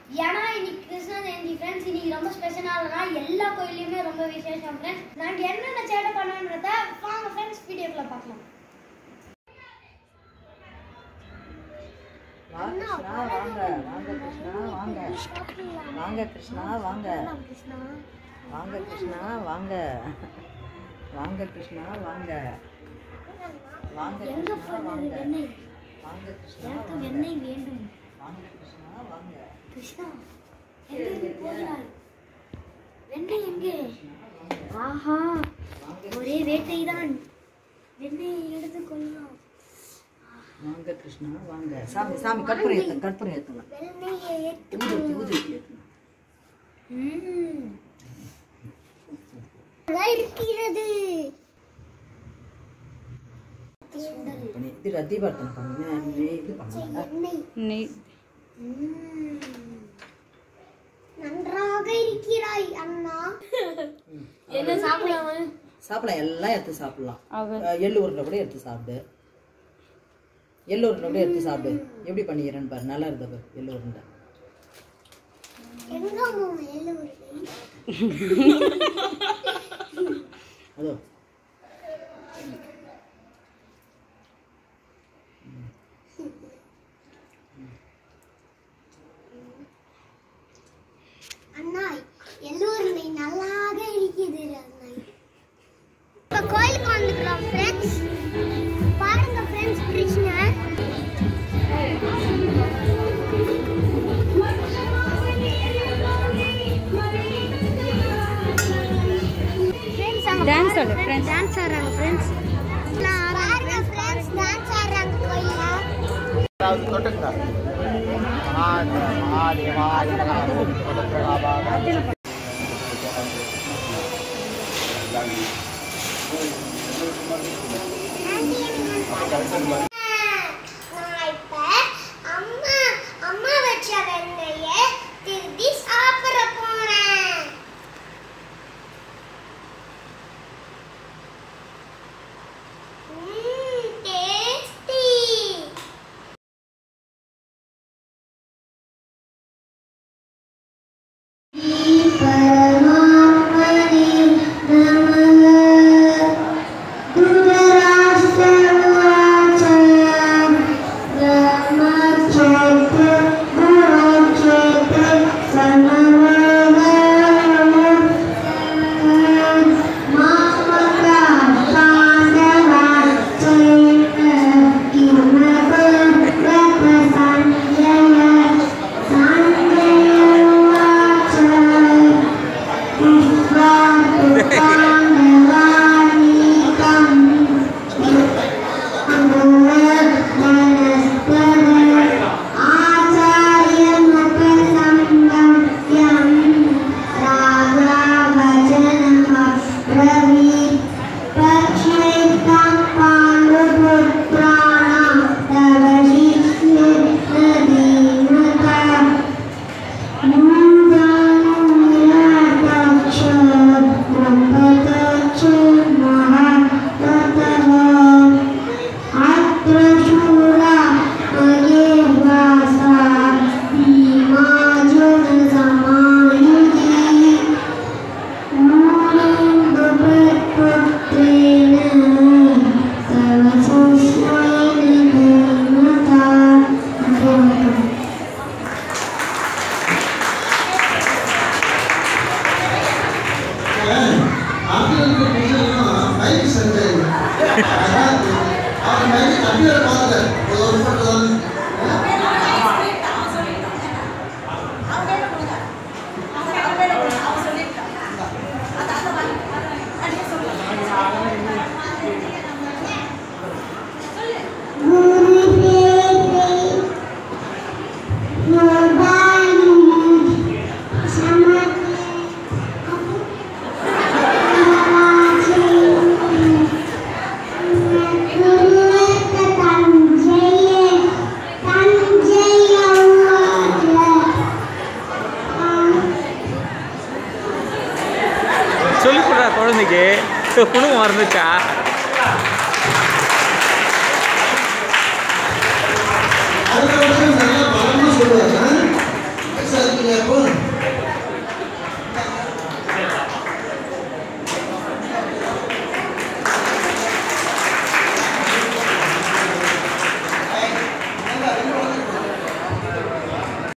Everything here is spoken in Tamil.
ஏன்னா இன்னைக்கு கிருஷ்ண ஜெயந்தி ஃப்ரெண்ட்ஸ் இன்னைக்கு ரொம்ப ஸ்பெஷலான நாள் எல்லா கோயிலையுமே ரொம்ப விசேஷம் ஃப்ரெண்ட்ஸ் நாங்கள் என்னென்ன சேட்டை பண்ணோன்றத வாங்க ஃப்ரெண்ட்ஸ் வீடியோக்குள்ள பார்க்கலாம் வா கிருஷ்ணா வாங்க வாங்க கிருஷ்ணா வாங்க வாங்க கிருஷ்ணா வாங்க வாங்க கிருஷ்ணா வாங்க வாங்க கிருஷ்ணா வாங்க வாங்க எங்க கிருஷ்ணா போனது வாங்க வெண்ணெய் வாங்க கிருஷ்ணா எனக்கு வாங்க வெண்ணெய் வேண்டும் வாங்க கிருஷ்ணா வாங்க கிருஷ்ணா எங்கே போகிறாய் வெண்ணெய் எங்கே ஆஹா ஒரே வேட்டை தான் வெண்ணெய் எடுத்துக்கொள்ளலாம் வாங்க கிருஷ்ணா வாங்க சாமி சாமி கற்பூரம் ஏத்துங்க கற்பூரம் ஏத்துங்க வெண்ணெயை ஊதுத்தி ஊதுத்தி ஏத்துங்க ம். இருக்கிறது பண்ணி இது தீபார்த்தனை பண்ணுங்க நீ இது பண்ணுங்க எண்ணெய் நெய் ம். நன்றாக இருக்கிறாய் அண்ணா என்ன சாப்பிடலாமா சாப்பிடலாம் எல்லாம் எடுத்து சாப்பிடலாம் அவ அஹ் எள்ளு உருண்டை கூட எடுத்து சாப்பிடு எள்ளு உருண்டை கூட எடுத்து சாப்பிடு எப்படி பண்ணிக்கிறேன்னு பாரு நல்லா இருந்த பாரு எள்ளு உருண்டை எங்க மாமா எள்ளு உருளை அதோ அண்ணா எள்ளு உருளை நல்லாக இருக்குது அண்ணா இப்ப கோயிலுக்கு வந்துக்கிறோம் ஃப்ரெண்ட்ஸ் பாருங்க ஃப்ரெண்ட்ஸ் கிருஷ்ணர் Dance ஆடு, friends. டான்ஸ் ஆடுறாங்க ஃப்ரெண்ட்ஸ் பாருங்க ஃப்ரெண்ட்ஸ் டான்ஸ் ஆடுறாங்க கோயில்ல நான் இப்ப அம்மா அம்மா வச்ச வெண்ணைய திருடி சாப்பிட போறேன் ம்ம், tasty. பரமாத்மனே நமः சொல்லி கொடுறா குழந்தைக்கு உணவு மறந்துச்சா அடுத்த வருஷம் நல்லா பலமா சொல்லுவாங்க கொடுங்க